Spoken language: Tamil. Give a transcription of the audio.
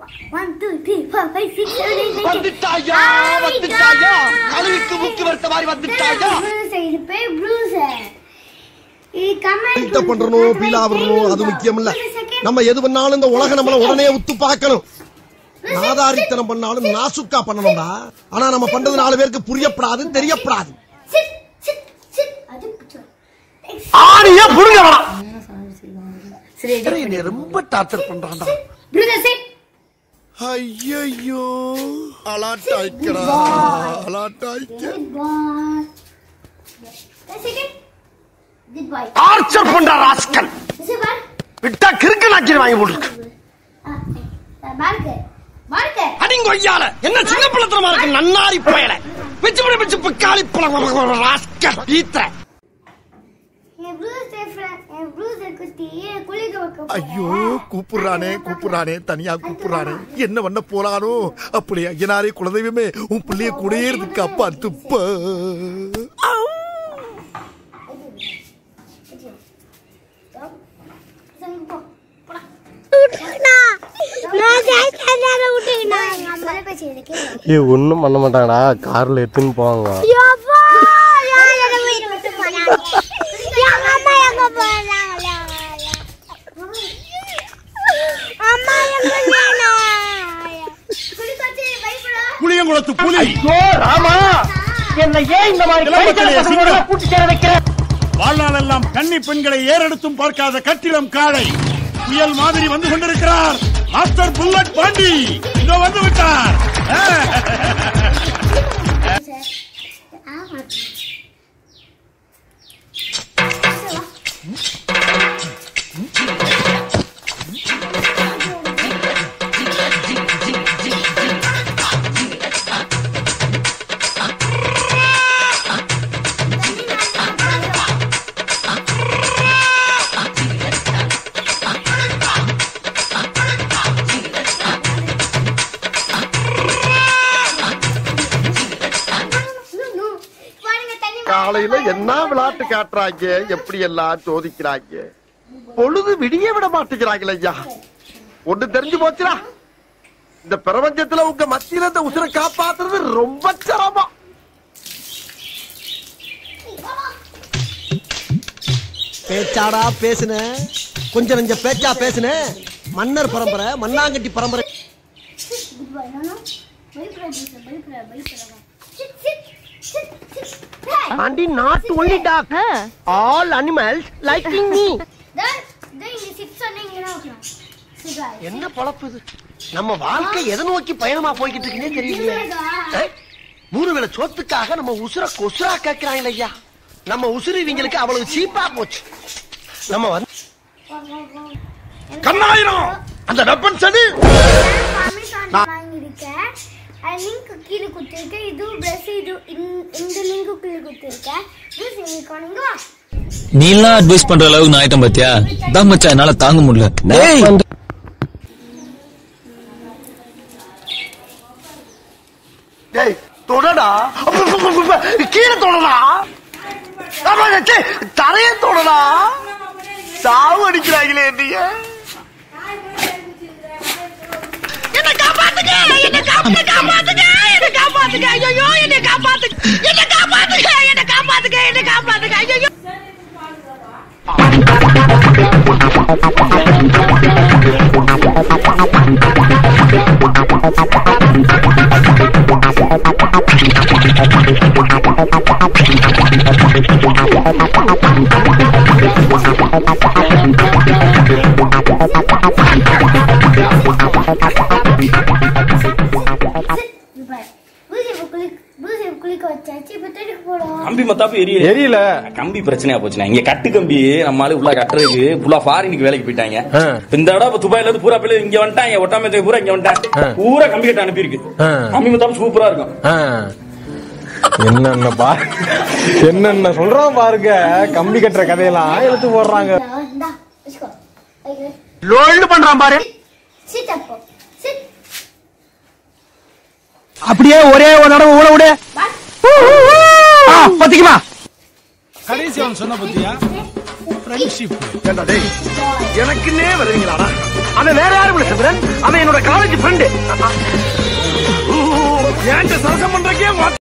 One, two, three, four, five, six, seven, eight, nine, ten. வந்துட்டாயா Hi, வந்துட்டாயா guys. கழுவிக்கு முக்கு வருத்த மாதிரி வந்துட்டாயா Bruiser, இது பேர் bruiser. இது comment பில்டப் பண்றணும் பீலா விடணும் அது முக்கியம் இல்ல ஒரு second. நம்ம எது பண்ணாலும் இந்த உலக நம்மள உடனே உத்து பார்க்கணும் நாதாரித்தனம் பண்ணாலும் நாசுக்கா பண்ணணும்டா ஆனா நம்ம பண்றது நாலு பேருக்கு புரியப்படாது தெரியப்படாது Sit, sit, sit. அது பிடிச்சோம். ஆணிய புடுங்க வேணாம் சரி, என்னை ரொம்ப டார்ச்சர் பண்றான்டா bruiser, sit. ஐயோ அலாட்டாய்க்கடா அலாட்டாய்க்க Good boy. One second. Good boy. Torture பண்ற ராஸ்கல் This is one. விட்டா கிறுக்கு நாக்கி வாங்கி போட்டுருக்கு Ah, eh, barker. Barker. அடிங்கொய்யால என்ன சின்ன பிள்ளத்தனமா இருக்கு நன்னாரி பயல பிச்சு பிடி பிச்சு பிக்காளி பழம் ராஸ்கல் ஈத்த என் bruiser friend, என் bruiser குட்டி குளிக்க வைக்க போறேன். ஐயோ கூப்பிடுறானே கூப்பிடுறானே தனியா கூப்பிடுறானே என்ன பண்ண போறானோ அப்படி ஐயனாரே குலதெய்வமே உன் பிள்ளைய கூடயே இருக்கு அப்பா துப்ப சரி, போ. போடா. முதல்ல பேச்சு இதை கேளு. ஏ ஒன்றும் பண்ண மாட்டாங்கடா கார்ல எடுத்துன்னு போவாங்க குளிக்க வச்சு பயப்படா. புளியங்குளத்து புலி ஐயோ ராமா என்ன ஏன் இந்த மாதிரி இளம்பச்சனைய சிங்கம். கூட்டி சேர வைக்கிற வாழ்நாளெல்லாம் கன்னி பெண்களை ஏறெடுத்தும் பார்க்காத கட்டிடம் காளை புயல் மாதிரி வந்து கொண்டிருக்கிறார் மாஸ்டர் புல்லட் பாண்டி இதோ வந்து விட்டார் ஆமா. பாருங்க தண்ணி காலையில என்ன விளையாட்டு காட்டுறாங்க எப்படி எல்லாம் சோதிக்கிறாங்க பொழுது விடிய விட மாட்டேங்கிறாங்களே ஐயா ஒண்ணு தெரிஞ்சு போச்சுடா இந்த பிரபஞ்சத்துல உங்க மத்தியில இந்த உசுரை காப்பாத்துறது ரொம்ப சிரமம் பேச்சாடா பேசுன கொஞ்சம் நெஞ்ச பேச்சா பேசுன மன்னர் பரம்பரை மண்ணாங்கட்டி பரம்பரை குட் பாய் நானோ பயப்படா பயப்படா பயப்படா sit sit sit sit hey aunty not only dog all animals liking me that that இங்க சிட் சொன்னீங்க என்ன ஓகே சிட் பாய் என்ன பொழப்பு இது நம்ம வாழ்க்கை எதை நோக்கி பயணமா போய்கிட்டு இருக்குன்னே தெரியலையே ஏய், மூணு வேளை சோத்துக்காக நம்ம உசுர கொசுரா கேட்கிறாங்க ஐயா நம்ம உசுறு இவங்களுக்கு அவ்வளவு சீப்பா போச்சு நம்ம வந்து கண்ணாயிரம் அந்த வெப்பன் சதி அமேசான் வாங்கியிருக்கேன் லிங்க் கீழே கொடுத்துருக்கேன் இது ப்ளஸ் இது இந்த- இந்த லிங்க் கீழே கொடுத்துருக்கேன் ப்ளஸ் எங்களுக்கு வாங்க வா நீ எல்லாம் அட்வைஸ் பண்ற அளவுக்கு நான் ஆயிட்டேன் பாத்தியா தான் மச்சான் என்னால தாங்க முடியல டேய் டேய் தொடடா கீழே தொடடா ஆமா, சே, தரைய தொடடா சாவு அடிக்கிறாங்களே நீங்க என்ன காப்பாத்துங்க என்ன காப்பாத்துங்க காப்பாத்துங்க என்ன காப்பாத்துங்க ஐயோ என்ன காப்பாத்துங்க என்ன காப்பாத்துங்க என்ன காப்பாத்துங்க என்ன காப்பாத்துங்க ஐயோ பூஜை குளிக்க பூஜை குளிக்க வச்சாச்சு இப்போ தடுக்க போடும் கம்பி மத்தாப்பு எரியல எரியல கம்பி பிரச்சனையா போச்சுண்ணா இங்க கட்டு கம்பி நம்ம ஆளு ஃபுல்லா கட்டுறதுக்கு ஃபுல்லா ஃபாரினுக்கு வேலைக்கு போயிட்டாங்க இப்ப இந்த தடவை இப்ப துபாயில இருந்து பூரா பிள்ளை இங்க வந்துட்டாங்க ஒட்டாமத்தை பூரா இங்க வந்துட்டாங்க பூரா கம்பி கட்ட அனுப்பியிருக்கு கம்பி மத்தாப்பு சூப்பரா இருக்கும் என்னென்ன பா என்னென்ன சொல்றான் பாருங்க கம்பி கட்டுற கதையெல்லாம் எடுத்து போடுறாங்க இந்தா வச்சுக்கோ ஐயோ லோல்டு பண்றான் பாரு சிட் அப்போ சிட் அப்படியே ஒரே ஒரு தடவை ஊட விடு ஆ, பத்திக்குமா கடைசி அவன் சொன்ன பத்தியா ஃப்ரெண்ட்ஷிப் ஏண்டா டேய் எனக்குன்னே வருவீங்களாடா அவன் வேற யாரும் இல்ல சந்திரன் அவன் என்னோட காலேஜ் ஃப்ரெண்டு ஏன்ட்ட சரசம் பண்றக்கே